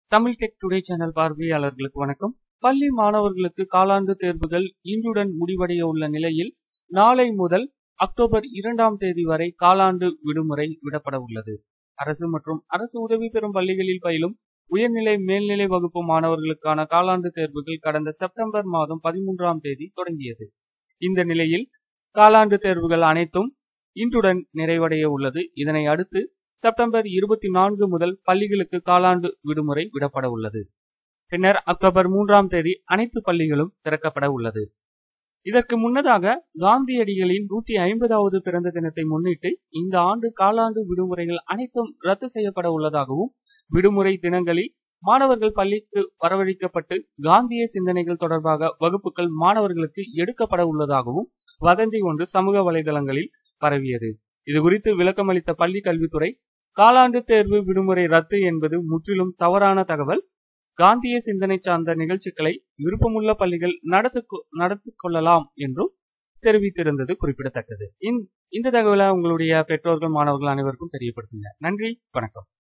Tamil tech today channel பார்வையாளர்களுக்கு வணக்கம் பள்ளி மாணவர்களுக்கு காலாண்டு தேர்வுகள் இன்றுடன் முடிவடைய உள்ள நிலையில் நாளை முதல் அக்டோபர் இரண்டாம் தேதி வரை காலாண்டு விடுமுறை விடப்பட உள்ளது அரசு மற்றும் அரசு உதவி பெறும் பள்ளிகளில் பயிலும் உயர்நிலை மேல்நிலை வகுப்பு மாணவர்களுக்கான காலாண்டு தேர்வுகள் கடந்த செப்டம்பர் மாதம் பதிமூன்றாம் தேதி தொடங்கியது இந்த நிலையில் காலாண்டு தேர்வுகள் அனைத்தும் இன்றுடன் நிறைவடைய உள்ளது இதனை அடுத்து செப்டம்பர் இருபத்தி நான்கு முதல் பள்ளிகளுக்கு காலாண்டு விடுமுறை விடப்பட உள்ளது பின்னர் அக்டோபர் மூன்றாம் தேதி அனைத்து பள்ளிகளும் திறக்கப்பட உள்ளது இதற்கு முன்னதாக காந்தியடிகளின் நூத்தி ஐம்பதாவது பிறந்த தினத்தை முன்னிட்டு இந்த ஆண்டு காலாண்டு விடுமுறைகள் அனைத்தும் ரத்து செய்யப்பட உள்ளதாகவும் விடுமுறை தினங்களில் மாணவர்கள் பள்ளிக்கு வரவழைக்கப்பட்டு காந்திய சிந்தனைகள் தொடர்பாக வகுப்புகள் மாணவர்களுக்கு எடுக்கப்பட உள்ளதாகவும் வதந்தி ஒன்று சமூக வலைதளங்களில் பரவியது இது குறித்து விளக்கமளித்த பள்ளி கல்வித்துறை காலாண்டு தேர்வு விடுமுறை ரத்து என்பது முற்றிலும் தவறான தகவல் காந்திய சிந்தனை சார்ந்த நிகழ்ச்சிகளை விருப்பமுள்ள பள்ளிகள் நடத்து நடத்தி கொள்ளலாம் என்றும் தெரிவித்திருந்தது குறிப்பிடத்தக்கது இந்த தகவலை உங்களுடைய பெற்றோர்கள் மாணவர்கள் அனைவருக்கும் தெரியப்படுத்துங்க நன்றி வணக்கம்